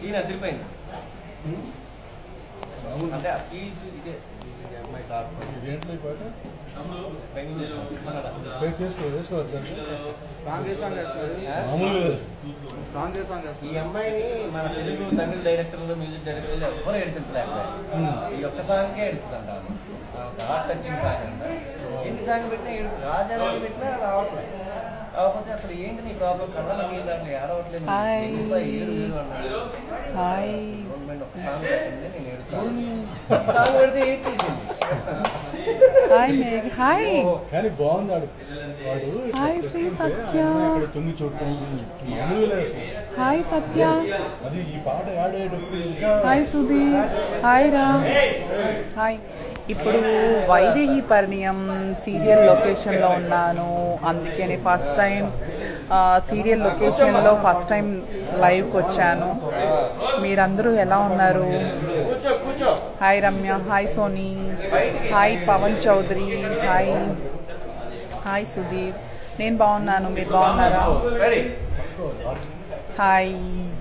Scene అదిరిపోయింది అంటే ఆ ఫీల్స్ ఇదే ఈ అమ్మాయి టాప్ ఏంట్లో ఈ పాట బెంగళూరు కన్నడ. పేరు చేసుకో వేసుకోవద్దు సాంగ్ ఏ సాంగ్ వేస్తున్నారు మామూలుగా సాంగ్ ఏ సాంగ్ ఈ వేస్తున్నారు అమ్మాయిని మన తెలుగు తమిళ డైరెక్టర్లు మ్యూజిక్ డైరెక్టర్లు ఎవ్వరూ ఏడిపించలేకపోయారు ఈ ఒక్క సాంగ్కే ఏడుపుతుంటారు హార్ట్ టచింగ్ సాంగ్ అంట ఎన్ని సాంగ్ పెట్టినా ఏడుపు రాజారావు పెట్టినా రావట్లేదు కాకపోతే అసలు ఏంటి నీ ప్రాబ్లం కళ్ళ నీ దాంట్లో ఏడవట్లేదు హాయ్. ఎందుకు ఏడు ఏడు అన్నాడు హాయ్ గవర్నమెంట్ ఒక సాంగ్ పెట్టింది నేను ఏడుస్తాను ఈ సాంగ్ పెడితే ఏడ్ చేసింది హాయ్ మేఘ్ హాయ్ కానీ బాగుంది ఆడు వాడు హాయ్ శ్రీ సత్య అక్కడ తొంగి చూడటం మామూలుగా లేదు అసలు. హాయ్ సత్య అది ఈ పాట ఆడేటప్పుడు ఇంకా హాయ్ సుధీర్ హాయ్ రా హాయ్ ఇప్పుడు వైదేహి పరిణయం సీరియల్ లొకేషన్లో ఉన్నాను అందుకని ఫస్ట్ టైం సీరియల్ లొకేషన్లో ఫస్ట్ టైం లైవ్కి వచ్చాను మీరందరూ ఎలా ఉన్నారు కూర్చో కూర్చో hi Ramya hi Sony hi Pavan Chowdary hi hi Sudheer నేను బాగున్నాను మీరు బాగున్నారా రెడీ హాయ్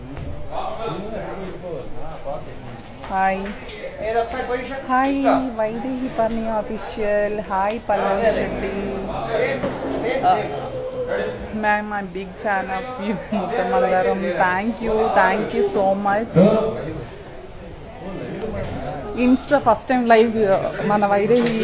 హాయ్ నేను ఒకసారి పొజిషన్ హాయ్ వైదేహి పర్ణి official hi Pallavi Shetty ma'am I big fan of you ముత్తమందరం thank you thank you so much Insta first time live మన వైదేహి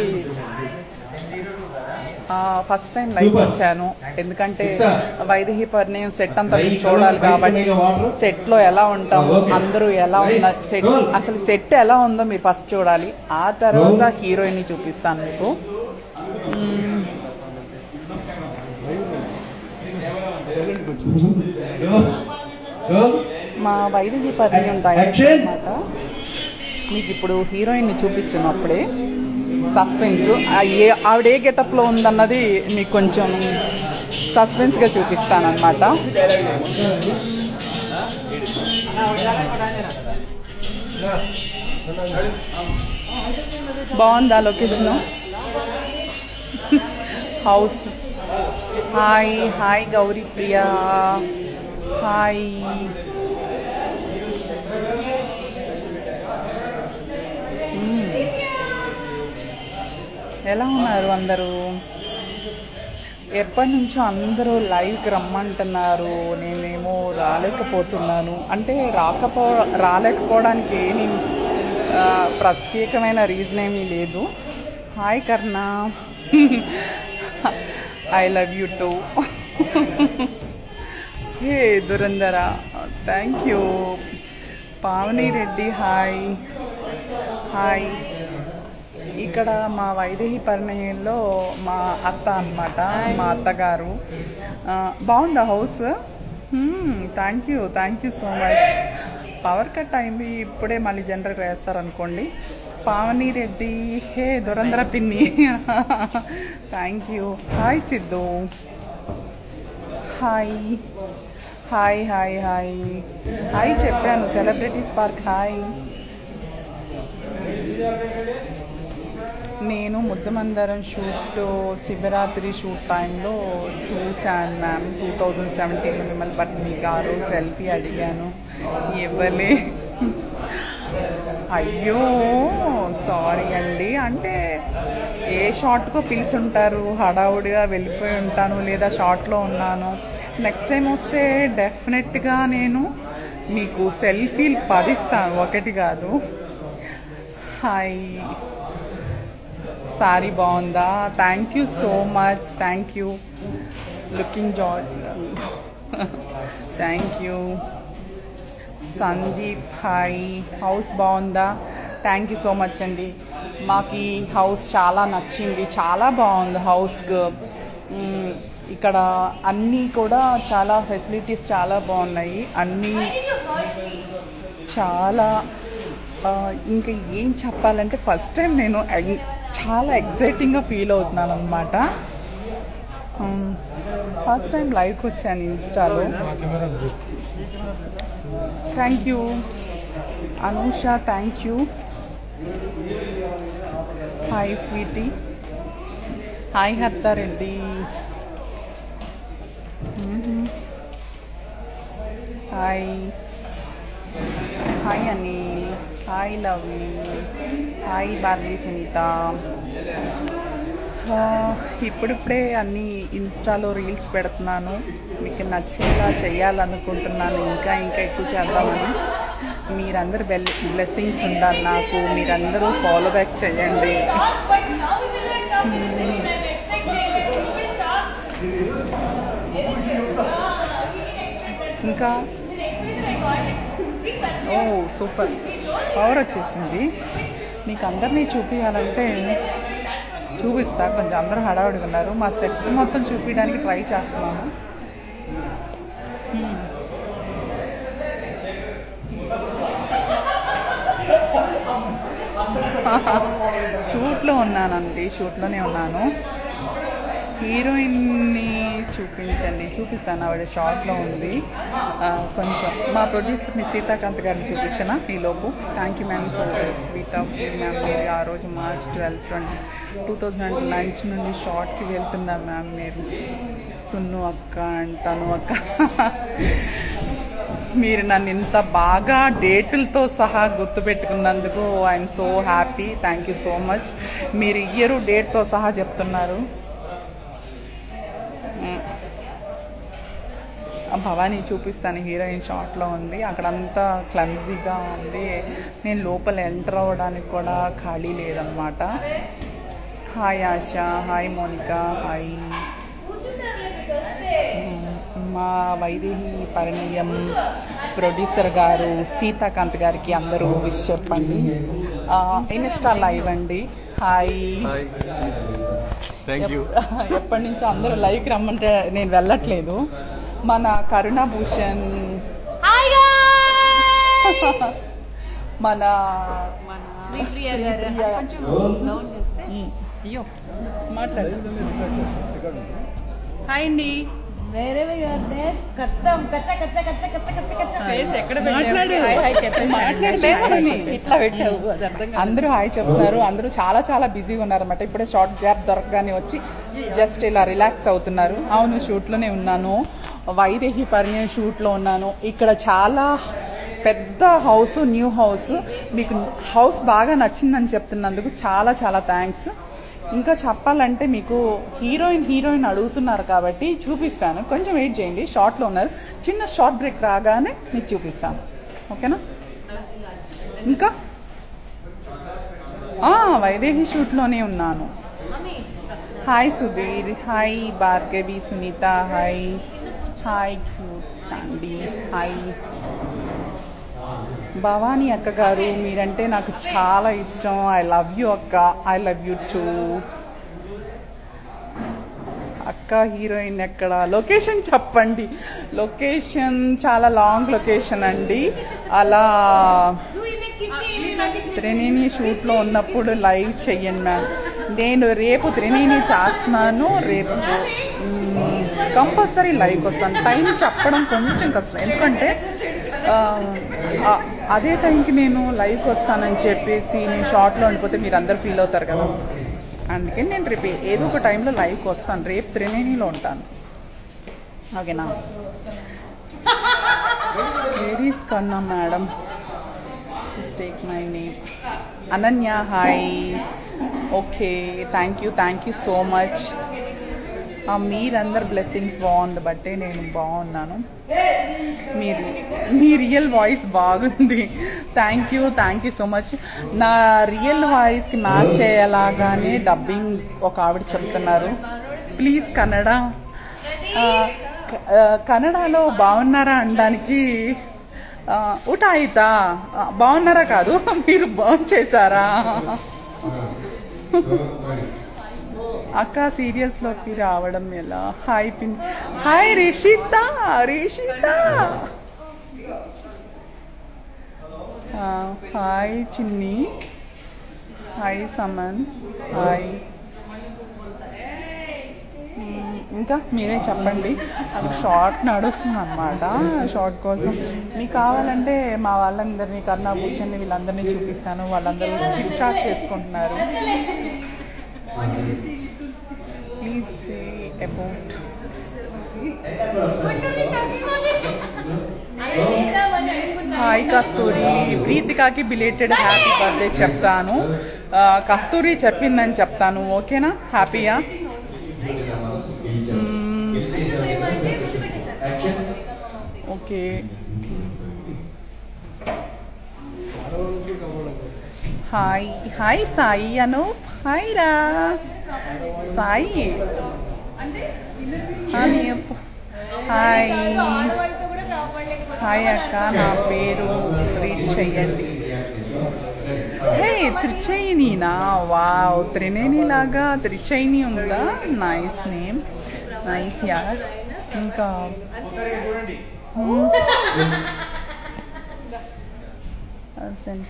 ఫస్ట్ టైం లైవ్ వచ్చాను ఎందుకంటే వైదేహి పరిణయం సెట్ అంతా మీరు చూడాలి కాబట్టి సెట్లో ఎలా ఉంటాం అందరూ ఎలా ఉన్నారు సెట్ అసలు సెట్ ఎలా ఉందో మీరు ఫస్ట్ చూడాలి ఆ తర్వాత హీరోయిన్ చూపిస్తాను మీకు మ్మ్. మా వైదేహి పరిణయం డైరెక్టర్ అనమాట మీకు ఇప్పుడు హీరోయిన్ని చూపించినప్పుడే సస్పెన్స్ ఏ ఆవిడ ఏ గెటప్లో ఉందన్నది మీకు కొంచెం సస్పెన్స్గా చూపిస్తానమాట బాగుందా location house hi hi Gauri Priya hi ఎలా ఉన్నారు అందరూ ఎప్పటి నుంచో అందరూ లైవ్కి రమ్మంటున్నారు నేనేమో రాలేకపోతున్నాను అంటే రాకపో రాలేకపోవడానికి ఏమి ఆ, ప్రత్యేకమైన రీజన్ ఏమీ లేదు hi Karna I love you too hey Durandhara thank you Pavani Reddy hi hi ఇక్కడ మా వైదేహి పరిణయంలో మా అత్త అన్నమాట మా అత్తగారు ఆ, బాగుందా house thank you thank you so much power cut అయింది ఇప్పుడే మళ్ళీ జనరేటర్ వేస్తారనుకోండి పావని రెడ్డి హే దురందర పిన్ని thank you hi Siddhu hi hi hi hi hi చెప్పాను సెలబ్రిటీస్ పార్క్ హాయ్ నేను ముద్దమందరం షూట్ శివరాత్రి షూట్ టైంలో చూశాను మ్యామ్ టూ థౌజండ్ సెవెంటీన్లో మిమ్మల్ని బట్ మీకు ఆ రోజు సెల్ఫీ అడిగాను ఇవ్వలే అయ్యో సారీ అండి అంటే ఏ షార్ట్కో పిలుచుంటారు హడావుడిగా వెళ్ళిపోయి ఉంటాను లేదా షార్ట్లో ఉన్నాను నెక్స్ట్ టైం వస్తే డెఫినెట్గా నేను మీకు సెల్ఫీలు పదిస్తాను ఒకటి కాదు హాయ్ సారీ బాగుందా thank you so much thank you looking joy thank you Sandeep hi house బాగుందా థ్యాంక్ యూ సో మచ్ అండి మాకు ఈ హౌస్ చాలా నచ్చింది చాలా బాగుంది హౌస్ మ్, ఇక్కడ అన్నీ కూడా చాలా ఫెసిలిటీస్ చాలా బాగున్నాయి అన్నీ చాలా ఆ, ఇంకా ఏం చెప్పాలంటే ఫస్ట్ టైం నేను ఎగ్- చాలా ఎగ్జైటింగ్గా ఫీల్ అవుతున్నాను అనమాట ఫస్ట్ టైం లైవ్కి వచ్చాను ఇన్స్టాలో మా camera thank you Anusha thank you hi Sweety hi హత్తారెడ్డి hi hi Anil hi lovely hi బార్లీ సునీత ఆ, ఇప్పుడిప్పుడే అన్ని ఇన్స్టాలో రీల్స్ పెడుతున్నాను మీకు నచ్చేలా చేయాలనుకుంటున్నాను ఇంకా ఇంకా ఎక్కువ చేద్దామని మీరందరూ బెల్ బ్లెస్సింగ్స్ ఉండాలి నాకు మీరందరూ ఫాలో బ్యాక్ చేయండి ఇంకా ఓ సూపర్ పవర్ వచ్చేసింది మీకు అందరినీ చూపించాలంటే చూపిస్తా కొంచెం అందరూ హడావుడిగా ఉన్నారు మా సెట్ మొత్తం చూపించడానికి ట్రై చేస్తున్నాను షూట్లో ఉన్నానండి షూట్లోనే ఉన్నాను హీరోయిన్ని చూపించండి చూపిస్తాను ఆవిడ షార్ట్లో ఉంది ఆ, కొంచెం మా ప్రొడ్యూసర్ మీ సీతాకాంత్ గారిని చూపించిన ఈలోపు thank you ma'am so sweet of you ma'am మీరు ఆ రోజు March twelfth twenty two thousand lunch నుండి షార్ట్కి వెళ్తున్నారు మ్యామ్ మీరు సున్ను అక్క అంటాను అక్క మీరు నన్ను ఇంత బాగా డేటులతో సహా గుర్తుపెట్టుకున్నందుకు I'm so happy thank you so much మీరు ఇయర్ డేట్తో సహా చెప్తున్నారు ఆ భవానీ చూపిస్తాను హీరోయిన్ షార్ట్లో ఉంది అక్కడంతా క్లమ్జీగా ఉంది నేను లోపల ఎంటర్ అవ్వడానికి కూడా ఖాళీ లేదనమాట hi Asha hi Monika hi మా వైదేహి పరిణయం ప్రొడ్యూసర్ గారు సీతాకాంత్ గారికి అందరూ విష్ చెప్పండి ఆ, ఇన్స్టా లైవ్ అండి హాయ్ థ్యాంక్ యూ ఎప్- ఎప్పటి నుంచో అందరూ లైవ్ రమ్మంటే నేను వెళ్ళట్లేదు మన కరుణాభూషణ్ హాయ్ గాయ్స్ మన మన శ్రీప్రియ గారు శ్రీప్రియ. కొంచెం డౌన్ చేస్తే ఉమ్. అయ్యో మాట్లాడు హాయ్ అండి వేరేవి యూఆర్ దేర్ కత్తం కచ్చ కచ్చ కచ్చ కచ్చ కచ్చ కచ్చ ఫేస్ ఎక్కడ మాట్లాడు మాట్లాడలేదు ఇట్లా పెట్టావు అది అర్థం అందరూ హాయ్ చెప్తున్నారు అందరూ చాలా చాలా బిజీగా ఉన్నారు అనమాట ఇప్పుడే షార్ట్ గ్యాప్ దొరకగానే వచ్చి జస్ట్ ఇలా రిలాక్స్ అవుతున్నారు అవును షూట్లోనే ఉన్నాను వైదేహి పరిణయ షూట్లో ఉన్నాను ఇక్కడ చాలా పెద్ద హౌస్ న్యూ హౌస్ మీకు హౌస్ బాగా నచ్చిందని చెప్తున్నందుకు చాలా చాలా థ్యాంక్స్ ఇంకా చెప్పాలంటే మీకు హీరోయిన్ హీరోయిన్ అడుగుతున్నారు కాబట్టి చూపిస్తాను కొంచెం వెయిట్ చేయండి షార్ట్లో ఉన్నారు చిన్న షార్ట్ బ్రేక్ రాగానే మీకు చూపిస్తాను ఓకేనా ఇంకా ఆ, వైదేహి షూట్లోనే ఉన్నాను hi Sudheer hi Bhargavi Sunitha hi hi cute Sandy hi Bhavani అక్క గారు మీరంటే నాకు చాలా ఇష్టం ఐ లవ్ యూ అక్క ఐ లవ్ యూ టూ అక్క హీరోయిన్ ఎక్కడ లొకేషన్ చెప్పండి లొకేషన్ చాలా లాంగ్ లొకేషన్ అండి అలా త్రినేని షూట్లో ఉన్నప్పుడు లైవ్ చెయ్యండి మ్యామ్ నేను రేపు త్రినేని చేస్తున్నాను రేపు కంపల్సరీ లైవ్కి వస్తాను టైం చెప్పడం కొంచెం కష్టం ఎందుకంటే ఆ, ఆ, అదే టైంకి నేను లైవ్కి వస్తానని చెప్పేసి నేను షార్ట్లో ఉండిపోతే మీరు అందరు ఫీల్ అవుతారు కదా అందుకే నేను రేపు ఏదో ఒక టైంలో లైవ్కి వస్తాను రేపు త్రినేనిలో ఉంటాను ఓకేనా లేడీస్ కన్నా madam take my name Ananya hi okay thank you thank you so much మీరందరు బ్లెస్సింగ్స్ బాగుంది బట్టే నేను బాగున్నాను మీరు మీ రియల్ వాయిస్ బాగుంది thank you thank you so much నా రియల్ వాయిస్కి మ్యాచ్ అయ్యేలాగానే డబ్బింగ్ ఒక ఆవిడ చెప్తున్నారు ప్లీజ్ కన్నడ ఆ, క- ఆ, కన్నడలో బాగున్నారా అనడానికి ఆ, ఊట అయితా ఆ, బాగున్నారా కాదు మీరు బాగు చేశారా అక్క సీరియల్స్లోకి రావడం ఎలా హాయ్ పిన్ హాయ్ రిషిత రిషిత ఆ, హాయ్ చిన్ని హాయ్ సమన్ హాయ్ మ్మ్, ఇంకా మీరే చెప్పండి అది షార్ట్ నడుస్తుంది అనమాట షార్ట్ కోసం మీకు కావాలంటే మా వాళ్ళందరినీ కర్ణాభూషణ్ని వీళ్ళందరినీ చూపిస్తాను వాళ్ళందరూ చిట్ చాట్ చేసుకుంటున్నారు please say about hi Kasturi ప్రీతికాకి బిలేటెడ్ హ్యాపీ బర్త్డే చెప్తాను ఆ, కస్తూరి చెప్పిందని చెప్తాను ఓకేనా హ్యాపీయా okay hi hi Sai Anoop hi రా సాయి అని చెప్పు. హాయ్ హాయ్ అక్క నా పేరు రీడ్ చెయ్యండి హే త్రిచైనీనా వావ్ త్రినేని లాగా త్రిచైని ఉందా నైస్ నేమ్ నైస్ యార్ ఇంకా అసలు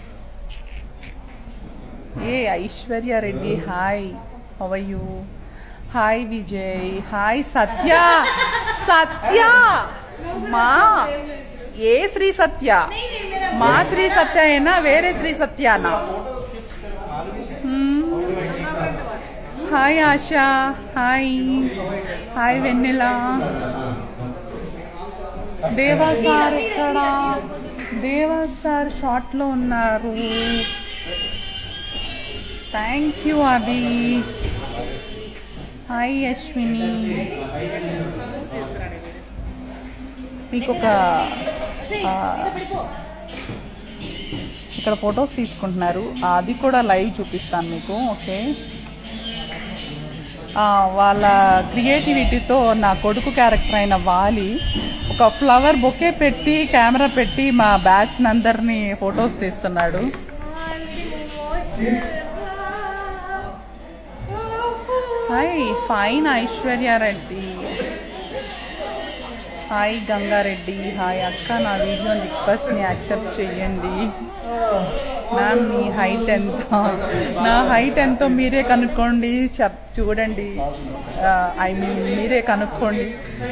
ఏ Aishwarya Reddy hi how are you hi Vijay hi Satya Satya మా ఏ శ్రీ సత్య మా శ్రీ సత్య అయినా వేరే శ్రీ సత్యానా హ్మ్. Hi Asha hi hi Vennela Deva sir ఇక్కడ దేవా సార్ షార్ట్లో ఉన్నారు thank you Abhi hi Ashwini మీకు ఒక ఆ, ఇక్కడ ఫొటోస్ తీసుకుంటున్నారు అది కూడా లైవ్ చూపిస్తాను మీకు ఓకే ఆ, వాళ్ళ క్రియేటివిటీతో నా కొడుకు క్యారెక్టర్ అయిన వాలి ఒక ఫ్లవర్ బొకే పెట్టి కెమెరా పెట్టి మా బ్యాచ్ అందరినీ ఫొటోస్ తీస్తున్నాడు hi fine Aishwarya Reddy hi Gangareddy hi అక్క నా వీడియో రిక్వెస్ట్ని యాక్సెప్ట్ చేయండి మ్యామ్ మీ హైట్ ఎంత నా హైట్ ఎంతో మీరే కనుక్కోండి చెప్ చూడండి ఐ మీన్ మీరే కనుక్కోండి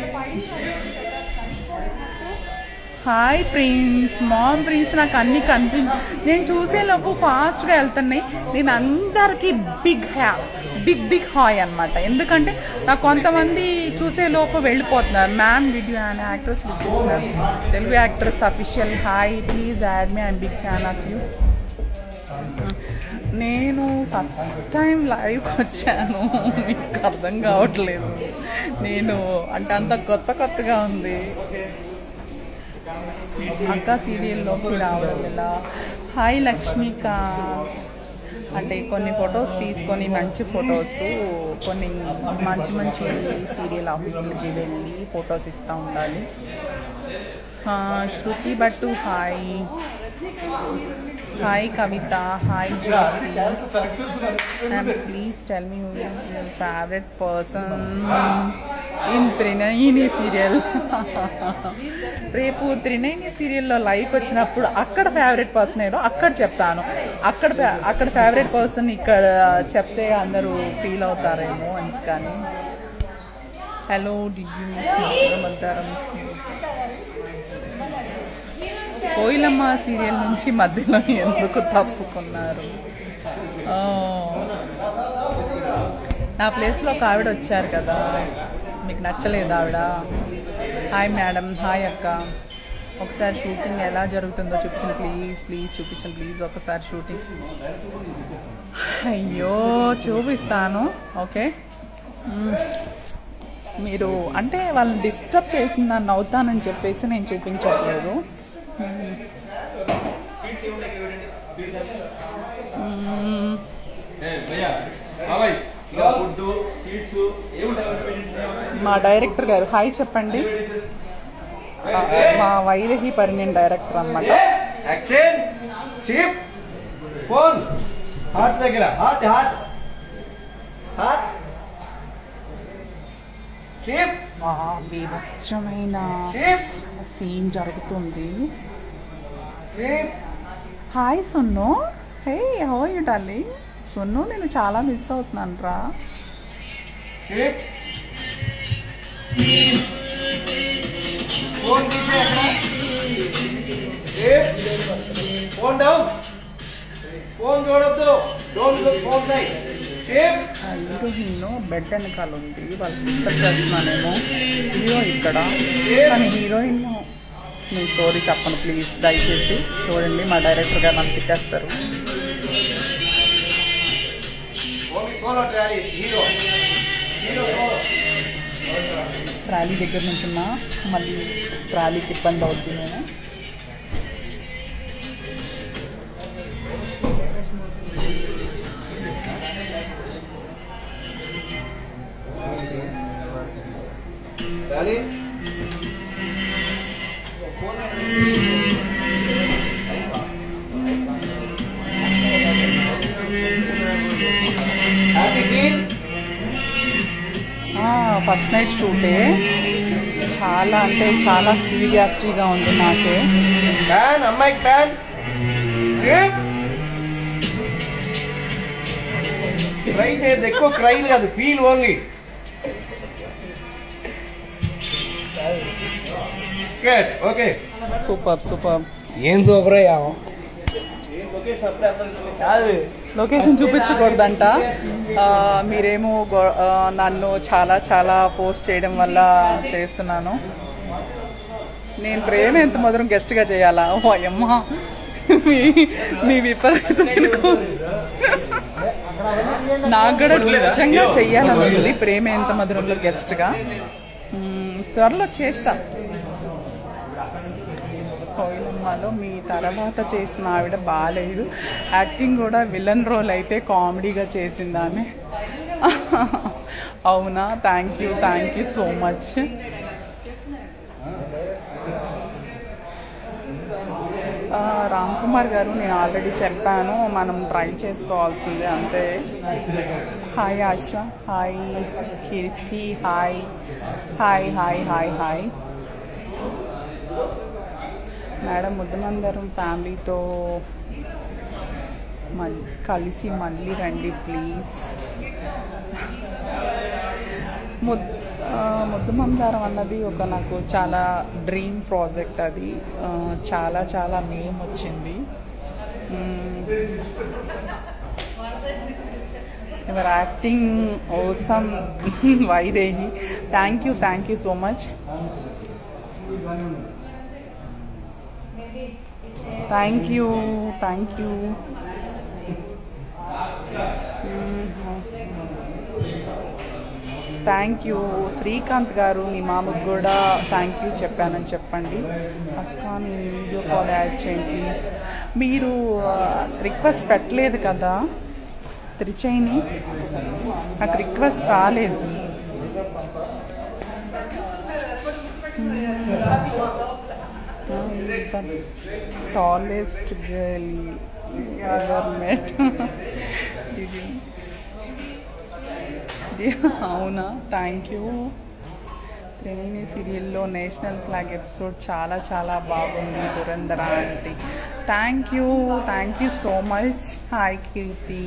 హాయ్ ప్రిన్స్ మామ్ ప్రిన్స్ నాకు అన్ని కనిపి నేను చూసేలోపు ఫాస్ట్గా వెళ్తున్నాయి నేను అందరికీ బిగ్ హ్యా బిగ్ బిగ్ హాయ్ అనమాట ఎందుకంటే నాకు కొంతమంది చూసేలోపు వెళ్ళిపోతున్నారు ma'am video and actress Telugu actress official hi please add me I'm big fan of you నేను ఫస్ట్ టైం లైవ్కి వచ్చాను మీకు అర్థం కావట్లేదు నేను అంటే అంత కొత్త కొత్తగా ఉంది అక్క సీరియల్లోకి రావడం ఎలా హాయ్ లక్ష్మీకాంత్ అంటే కొన్ని ఫొటోస్ తీసుకొని మంచి ఫొటోస్ కొన్ని మంచి మంచి సీరియల్ ఆఫీసులకి వెళ్ళి ఫొటోస్ ఇస్తూ ఉండాలి ఆ, Shruti Bhattu hi hi Kavitha hi Jyothi and please tell me favourite person in Trinayani serial రేపు త్రినయిని సీరియల్లో లైక్ వచ్చినప్పుడు అక్కడ ఫేవరెట్ పర్సన్ ఏదో అక్కడ చెప్తాను అక్కడ fa- అక్కడ ఫేవరెట్ పర్సన్ ఇక్కడ చెప్తే అందరూ ఫీల్ అవుతారేమో అందుకని హలో డిగ్యూ మద్దారం కోయిలమ్మ సీరియల్ నుంచి మధ్యలో ఎందుకు తప్పుకున్నారు ఆ, నా ప్లేస్లో ఒక ఆవిడ వచ్చారు కదా మీకు నచ్చలేదు ఆవిడ హాయ్ మేడం హాయ్ అక్క ఒకసారి షూటింగ్ ఎలా జరుగుతుందో చూపించండి ప్లీజ్ ప్లీజ్ చూపించండి ప్లీజ్ ఒకసారి షూటింగ్ అయ్యో చూపిస్తాను ఓకే మ్మ్. మీరు అంటే వాళ్ళని డిస్టర్బ్ చేసి నన్ను అవుతానని చెప్పేసి నేను చూపించట్లేదు మ్మ్. ఫుడ్ సీట్స్ ఏముంటాయి మా డైరెక్టర్ గారు హాయ్ చెప్పండి ఆ, మా వైదేహి పరిణయం డైరెక్టర్ అన్నమాట యాక్షన్ చీప్ ఫోన్ హార్ట్ దగ్గర హార్ట్ హార్ట్ హార్ట్ చీప్ ఆ, బీభత్సమైన చీప్ సీన్ జరుగుతుంది చీప్ hi Sunnu hey how you darling Sunnu నేను చాలా మిస్ అవుతున్నాను రా చీప్ ఫోన్ తీసే అక్కడ చీప్ ఫోన్ డౌన్ ఫోన్ చూడొద్దు డోంట్ లుక్ ఫోన్ సైడ్ చీప్ ఆ హీరోయిన్ బెడ్ వెనకాల ఉంది వాళ్ళు డిస్టర్బ్ చేస్తున్నానేమో హీరో ఇక్కడ కానీ హీరోయిన్ మీ స్టోరీ చెప్పండి ప్లీజ్ దయచేసి చూడండి మా డైరెక్టర్ గారు నన్ను తిట్టేస్తారు solo trolley hero hero solo trolley దగ్గర నుంచున్నా మళ్ళీ ట్రాలీకి ఇబ్బంది అవుద్ది నేను trolley happy feel first night షూటే చాలా అంటే చాలా క్యూరియాసిటీగా ఉంది నాకే ప్యాన్ అమ్మాయికి ప్యాన్ క్రై చేయదు ఎక్కువ క్రైల్ కాదు feel only okay super super ఏం సూపర్ అయ్యా కాదు లొకేషన్ చూపించకూడదంట ఆ, మీరేమో గో- ఆ, నన్ను చాలా చాలా ఫోర్స్ చేయడం వల్ల చేస్తున్నాను నేను ప్రేమ ఎంత మధురం గెస్ట్గా చేయాలా ఓ అయ్యమ్మ మీ మీ విపరీతమైన కో- నాకు కూడా నిజంగా చెయ్యాలని ఉంది ప్రేమ ఎంత మధురంలో గెస్ట్గా మ్మ్, త్వరలో చేస్తా కోయిలమ్మలో మీ తర్వాత చేసిన ఆవిడ బాగాలేదు యాక్టింగ్ కూడా విలన్ రోల్ అయితే కామెడీగా చేసింది ఆమె అవునా thank you thank you so much Ram Kumar గారు నేను ఆల్రెడీ చెప్పాను మనం ట్రై చేసుకోవాల్సిందే అంతే hi Asha hi Keerthi hi hi hi hi hi madam ముద్దమందరం ఫ్యామిలీతో మళ్ళీ కలిసి మళ్ళీ రండి ప్లీజ్ ముద్ ఆ, ముద్దమందారం అన్నది ఒక నాకు చాలా డ్రీమ్ ప్రాజెక్ట్ అది ఆ, చాలా చాలా నేమ్ వచ్చింది your acting awesome Vaidehi thank you thank you so much thank you thank you thank you Srikanth గారు మీ మామకు కూడా థ్యాంక్ యూ చెప్పానని చెప్పండి అక్క నేను వీడియో కాల్ యాడ్ చేయండి ప్లీజ్ మీరు రిక్వెస్ట్ పెట్టలేదు కదా త్రిచైని నాకు రిక్వెస్ట్ రాలేదు టాలెస్ట్ గర్ల్ ఎవర్ మెట్ ఇది ఇది అవునా థ్యాంక్ యూ త్రివేణి సీరియల్లో నేషనల్ ఫ్లాగ్ ఎపిసోడ్ చాలా చాలా బాగుంది Durandhara aunty thank you thank you so much hi Keerthi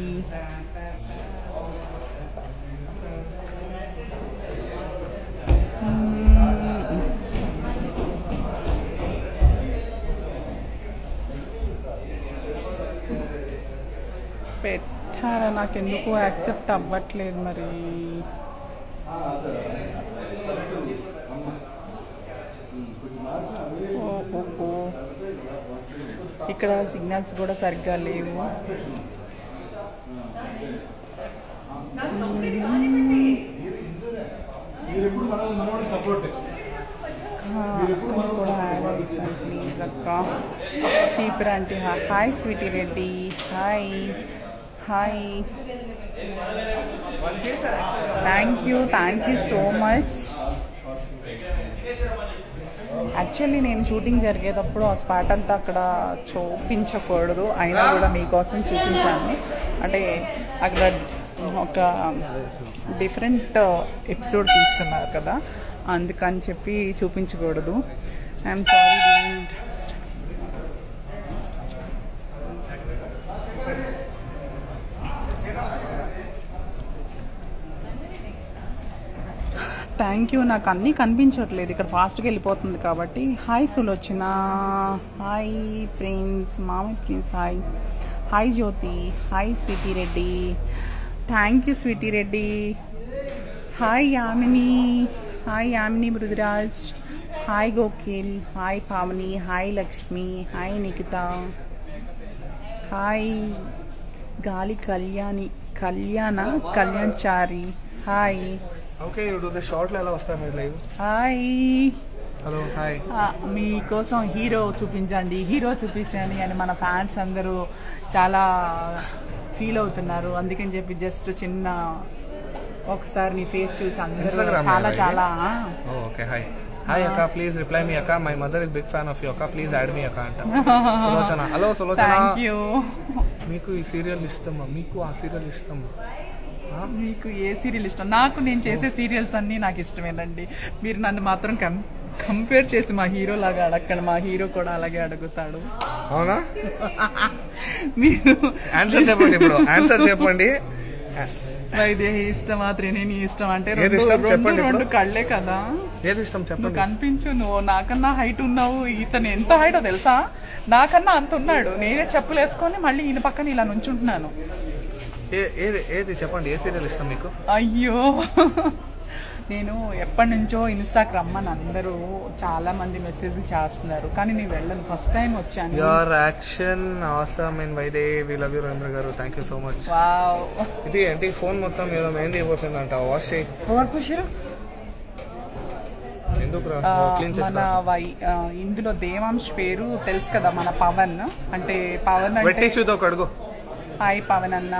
పెట్టారా నాకు ఎందుకు యాక్సెప్ట్ అవ్వట్లేదు మరి ఓ, ఓ, ఓ. ఇక్కడ సిగ్నల్స్ కూడా సరిగ్గా లేవు ఆ, అక్కని కూడా యాడ్ అవుతాను ప్లీజ్ అక్క చీపర్ అంటే hi Sweety Reddy hi hi thank you thank you so much actually నేను షూటింగ్ జరిగేటప్పుడు ఆ స్పాట్ అంతా అక్కడ చూపించకూడదు అయినా కూడా మీకోసం చూపించాను అంటే అక్కడ ఒక డిఫరెంట్ ఎపిసోడ్ తీస్తున్నారు కదా అందుకని చెప్పి చూపించకూడదు ఐఎమ్ సారీ థ్యాంక్ యూ నాకు అన్నీ కనిపించట్లేదు ఇక్కడ ఫాస్ట్గా వెళ్ళిపోతుంది కాబట్టి హాయ్ సులోచన హాయ్ ప్రిన్స్ మామి prince hi hi Jyothi hi Sweety Reddy thank you Sweety Reddy hi Yamini hi Yamini మృదురాజ్ హాయ్ గోకిల్ hi Pavani hi Lakshmi hi Nikhitha hi Gali Kalyani కళ్యాణ కళ్యాణ్ చారి హాయ్ ఓకే ఇప్పుడు షార్ట్లో ఎలా వస్తారు మీరు లైవ్ హాయ్ హలో హాయ్ ఆ, మీకోసం హీరో చూపించండి హీరో చూపించండి అని మన ఫ్యాన్స్ అందరూ చాలా ఫీల్ అవుతున్నారు అందుకని చెప్పి జస్ట్ చిన్న ఒకసారి నీ ఫేస్ చూసి అందరూ Instagram చాలా లేదా ఇది? చాలా ఆ, ఓకే హాయ్ హాయ్ అక్క ప్లీజ్ రిప్లై మీ అక్క my mother is big fan of you అక్క ప్లీజ్ యాడ్ మీ అక్క అంట Sulochana hello Sulochana thank you మీకు ఈ సీరియల్ ఇష్టమా మీకు ఆ సీరియల్ ఇష్టమా మీకు ఏ సీరియల్ ఇష్టం నాకు నేను చేసే సీరియల్స్ అన్నీ నాకు ఇష్టమేనండి మీరు నన్ను మాత్రం కం కంపేర్ చేసి మా హీరో లాగా అడగండి మా హీరో కూడా అలాగే అడుగుతాడు అవునా మీరు ఆన్సర్ చెప్పండి ఇప్పుడు ఆన్సర్ చెప్పండి వైదేహి ఇష్టమా త్రినేని ఇష్టం అంటే ఏది రెండు ఇష్టం? రెండు చెప్పండి రెండు ఇప్పుడు. కళ్ళే కదా ఏది ఇష్టం నువ్వు చెప్పండి కనిపించు నువ్వు నాకన్నా హైట్ ఉన్నావు ఇతను ఎంత హైటో తెలుసా నాకన్నా అంత ఉన్నాడు నేనే చెప్పులు వేసుకొని మళ్ళీ ఈయన పక్కన ఇలా నుంచుంటున్నాను ఏ- ఏది ఏది చెప్పండి ఏ సీరియల్ ఇష్టం మీకు అయ్యో నేను ఎప్పటి నుంచో ఇన్స్టాకి రమ్మని అందరూ చాలా మంది మెసేజ్లు చేస్తున్నారు కానీ నేను వెళ్ళను ఫస్ట్ టైం వచ్చాను యువర్ యాక్షన్ ఆసమ్ ఇన్ వైదే వి లవ్ యూ రవీంద్ర గారు thank you so much wow ఇది ఏంటి ఫోన్ మొత్తం ఏదో మెహందీ పోసిందంట వాష్ చేయి ఎందుకు రా ఆ, క్లీన్ మన చేస్తా వై ఆ, ఇందులో దేవాంశ్ పేరు తెలుసు కదా మన పవన్ అంటే పవన్ అంటే వెట్టేసితో కడుగు హాయ్ పవన్ అన్న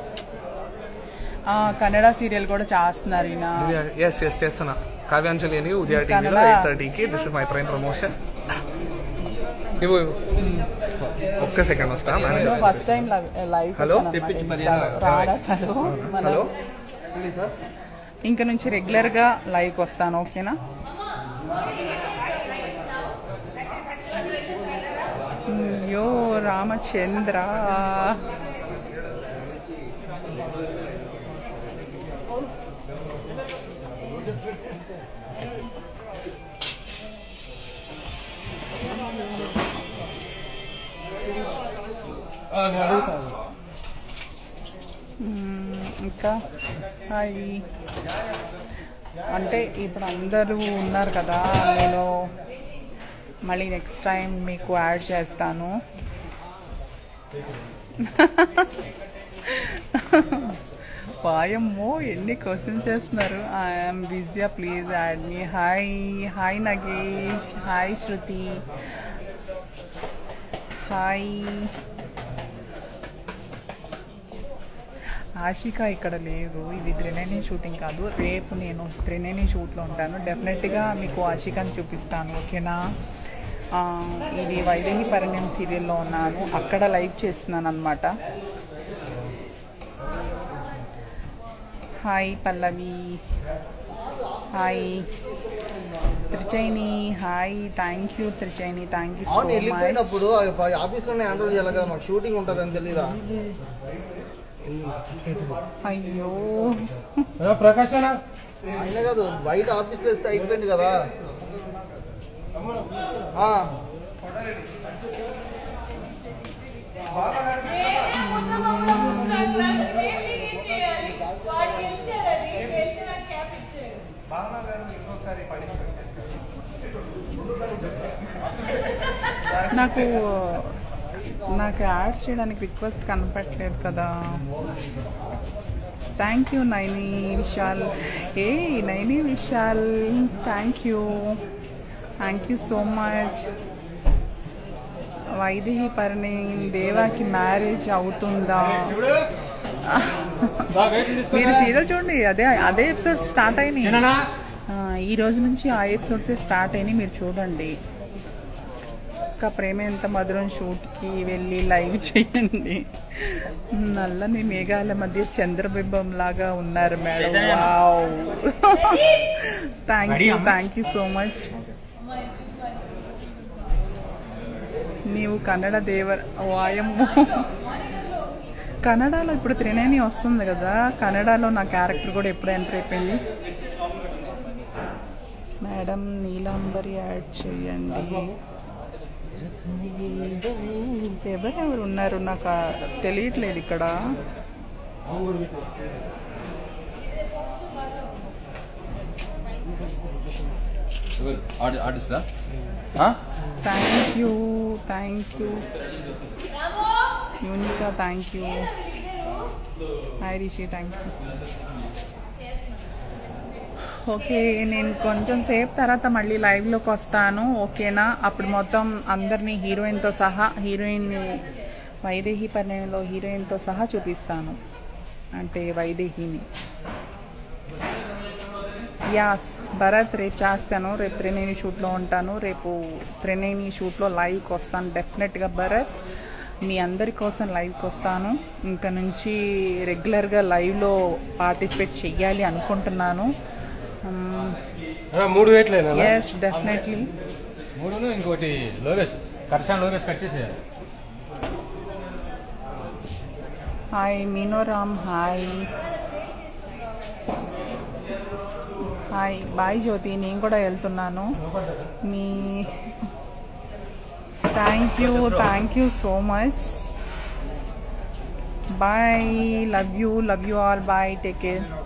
ఆ, కన్నడ సీరియల్ కూడా చేస్తున్నారు ఈయన ఎస్ ఎస్ చేస్తున్నా కావ్యాంజలి అని ఉదయ టీవీలో కన్నడ. ఎయిట్ థర్టీకి this is my prime promotion ఇవ్వు ఇవ్వు. ఒక్క సెకండ్ వస్తా manager first time live hello? తెప్పించి మర్యాద. రాడా అసలు మన హలో ఇంక నుంచి రెగ్యులర్ గా లైవ్ వస్తాను ఓకేనా అయ్యో రామచంద్ర మ్మ్, ఇంకా హాయ్ అంటే ఇప్పుడు అందరూ ఉన్నారు కదా నేను మళ్ళీ నెక్స్ట్ టైం మీకు యాడ్ చేస్తాను వాయమ్మో ఎన్ని క్వశ్చన్స్ చేస్తున్నారు I'm busy please add me hi hi Nagesh hi Shruti hi Ashika ఇక్కడ లేదు ఇది త్రినేని షూటింగ్ కాదు రేపు నేను త్రినేని షూట్లో ఉంటాను డెఫినెట్గా మీకు ఆశికని చూపిస్తాను ఓకేనా ఆ, ఇది వైదేహి పరిణయం సీరియల్లో ఉన్నాను అక్కడ లైవ్ చేస్తున్నాను అనమాట హాయ్ పల్లవి హాయ్ త్రిచైని హాయ్ థ్యాంక్ యూ త్రిచైని థ్యాంక్ యూ సో అవును మచ్ వెళ్ళిపోయినప్పుడు ఆఫీస్లోనే హ్యాండిల్ చేయాలి కదా మాకు షూటింగ్ ఉంటుంది అని తెలీదా అయ్యో ప్రకాశ్ అయినా కాదు బయట ఆఫీస్లో ఇస్తే అయిపోయింది కదా ఆ, నాకు నాకు యాడ్ చేయడానికి రిక్వెస్ట్ కనపట్లేదు కదా థ్యాంక్ యూ నైని విశాల్ ఏ Naini Vishal thank you thank you so much Vaidehi పరిణి దేవాకి మ్యారేజ్ అవుతుందా మీరు సీరియల్ చూడండి అదే అదే ఎపిసోడ్ స్టార్ట్ అయినాయి ఆ, ఈ రోజు నుంచి ఆ ఎపిసోడ్స్ స్టార్ట్ అయినాయి మీరు చూడండి ఇంకా ప్రేమ ఎంత మధురం షూట్కి వెళ్ళి లైవ్ చేయండి నల్లని మేఘాల మధ్య చంద్రబింబం లాగా ఉన్నారు madam wow thank you thank you so much నీవు కన్నడ దేవర వాయము కన్నడలో ఇప్పుడు త్రినేని వస్తుంది కదా కన్నడలో నా క్యారెక్టర్ కూడా ఎప్పుడు ఎంటర్ అయిపోయింది మేడం నీలాంబరి యాడ్ చేయండి ఎవరెవరు ఉన్నారు నాకు ఆ తెలియట్లేదు ఇక్కడ ఆర్టిస్టా థ్యాంక్ యూ థ్యాంక్ యూ యూనికా thank you hi Rishi thank you okay నేను కొంచెం సేపు తర్వాత మళ్ళీ లైవ్లోకి వస్తాను ఓకేనా అప్పుడు మొత్తం అందరినీ హీరోయిన్తో సహా హీరోయిన్ని వైదేహి పరిణయంలో హీరోయిన్తో సహా చూపిస్తాను అంటే వైదేహిని యాస్ భరత్ రేపు చేస్తాను రేపు త్రినేని షూట్లో ఉంటాను రేపు త్రినేని షూట్లో లైవ్కి వస్తాను డెఫినెట్గా భరత్ మీ అందరి కోసం లైవ్కి వస్తాను ఇంకా నుంచి రెగ్యులర్గా లైవ్లో పార్టిసిపేట్ చెయ్యాలి అనుకుంటున్నాను మూడు వేట్లేనా ఎస్ డెఫినెట్లీ మూడును ఇంకోటి లోగేష్ కర్షాన్ లోగేష్ కట్ చేసేయాలి హాయ్ మీనోరామ్ హాయ్ హాయ్ బాయ్ జ్యోతి నేను కూడా వెళ్తున్నాను మీ thank you thank you so much bye love you love you all bye take care